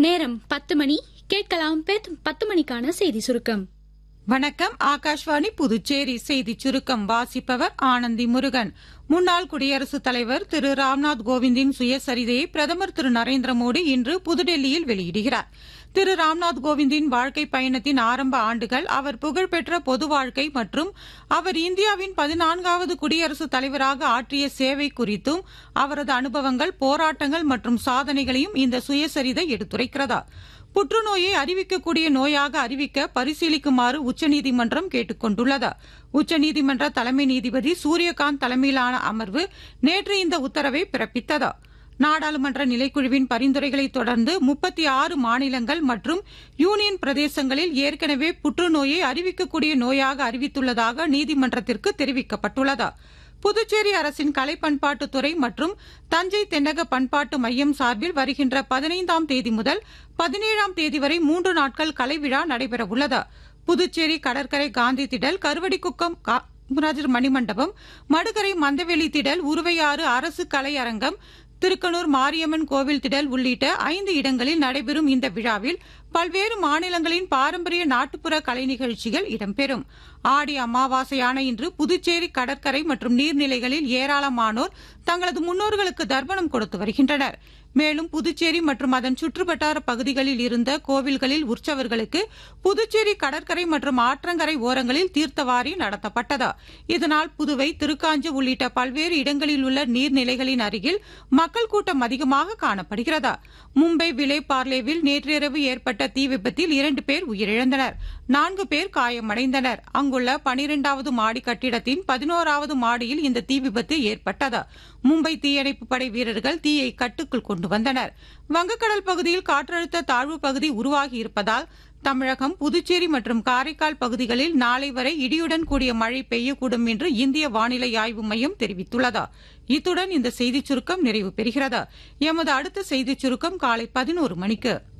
நேரம் பத்து மணி கேட்கலாம் பெத் பத்து மணிக்கான செய்தி சுருக்கம் வணக்கம் ஆகாஷ்வாணி புதுச்சேரி செய்தி சுருக்கம் வாசிப்பவர் ஆனந்தி முருகன் முன்னாள் குடியரசுத் தலைவர் திரு ராம்நாத் கோவிந்தின் சுயசரிதையை பிரதமர் திரு நரேந்திர மோடி இன்று புதுடெல்லியில் வெளியிடுகிறார் திரு ராம்நாத் கோவிந்தின் வாழ்க்கை பயணத்தின் ஆரம்ப ஆண்டுகள் அவர் புகழ்பெற்ற பொது வாழ்க்கை மற்றும் அவர் இந்தியாவின் பதினான்காவது குடியரசுத் தலைவராக ஆற்றிய சேவை குறித்தும் அவரது அனுபவங்கள் போராட்டங்கள் மற்றும் சாதனைகளையும் இந்த சுயசரிதை எடுத்துரைக்கிறதா புற்றுநோயை அறிவிக்கக்கூடிய நோயாக அறிவிக்க பரிசீலிக்குமாறு உச்சநீதிமன்றம் கேட்டுக் கொண்டுள்ளது உச்சநீதிமன்ற தலைமை நீதிபதி சூரியகாந்த் தலைமையிலான அமர்வு நேற்று இந்த உத்தரவை பிறப்பித்தது நாடாளுமன்ற நிலைக்குழுவின் பரிந்துரைகளை தொடர்ந்து முப்பத்தி ஆறு மாநிலங்கள் மற்றும் யூனியன் பிரதேசங்களில் ஏற்கனவே புற்றுநோயை அறிவிக்கக்கூடிய நோயாக அறிவித்துள்ளதாக நீதிமன்றத்திற்கு தெரிவிக்கப்பட்டுள்ளது புதுச்சேரி அரசின் கலை பண்பாட்டுத்துறை மற்றும் தஞ்சை தென்னக பண்பாட்டு மையம் சார்பில் வருகின்ற பதினைந்தாம் தேதி முதல் பதினேழாம் தேதி வரை மூன்று நாட்கள் கலை விழா நடைபெறவுள்ளது புதுச்சேரி கடற்கரை காந்தி திடல் கருவடிக்குக்கம் காமராஜர் மணிமண்டபம் மடுகரை மந்தவெளி திடல் உருவையாறு அரசு கலை அரங்கம் திருக்கனூர் மாரியம்மன் கோவில் திடல் உள்ளிட்ட ஐந்து இடங்களில் நடைபெறும் இந்த விழாவில் பல்வேறு மாநிலங்களின் பாரம்பரிய நாட்டுப்புற கலை நிகழ்ச்சிகள் இடம்பெறும் ஆடி அமாவாசையான இன்று புதுச்சேரி கடற்கரை மற்றும் நீர்நிலைகளில் ஏராளமானோர் தங்களது முன்னோர்களுக்கு தர்ப்பணம் கொடுத்து வருகின்றனர் மேலும் புதுச்சேரி மற்றும் அதன் சுற்றுவட்டார பகுதிகளில் இருந்த கோவில்களில் உற்சவர்களுக்கு புதுச்சேரி கடற்கரை மற்றும் ஆற்றங்கரை ஓரங்களில் தீர்த்தவாரி நடத்தப்பட்டது இதனால் புதுவை திருக்காஞ்சி உள்ளிட்ட பல்வேறு இடங்களில் உள்ள நீர்நிலைகளின் அருகில் மக்கள் கூட்டம் அதிகமாக காணப்படுகிறது மும்பை விலை பார்லேவில் நேற்றிரவு ஏற்பட்ட தீ விபத்தில் இரண்டு பேர் உயிரிழந்தனர் நான்கு பேர் காயமடைந்தனர் அங்குள்ள பனிரெண்டாவது மாடி கட்டிடத்தின் பதினோராவது மாடியில் இந்த தீ விபத்து ஏற்பட்டது மும்பை தீயணைப்பு படை வீரர்கள் தீயை கட்டுக்குள் கொண்டு வந்தனர் வங்கக்கடல் பகுதியில் காற்றழுத்த தாழ்வு பகுதி உருவாகி இருப்பதால் தமிழகம் புதுச்சேரி மற்றும் காரைக்கால் பகுதிகளில் நாளை வரை இடியுடன் கூடிய மழை பெய்யக்கூடும் என்று இந்திய வானிலை ஆய்வு மையம் தெரிவித்துள்ளது இத்துடன் இந்த செய்திச் சுருக்கம் நிறைவு பெறுகிறது எமது அடுத்த செய்திச் சுருக்கம் காலை பதினோரு மணிக்கு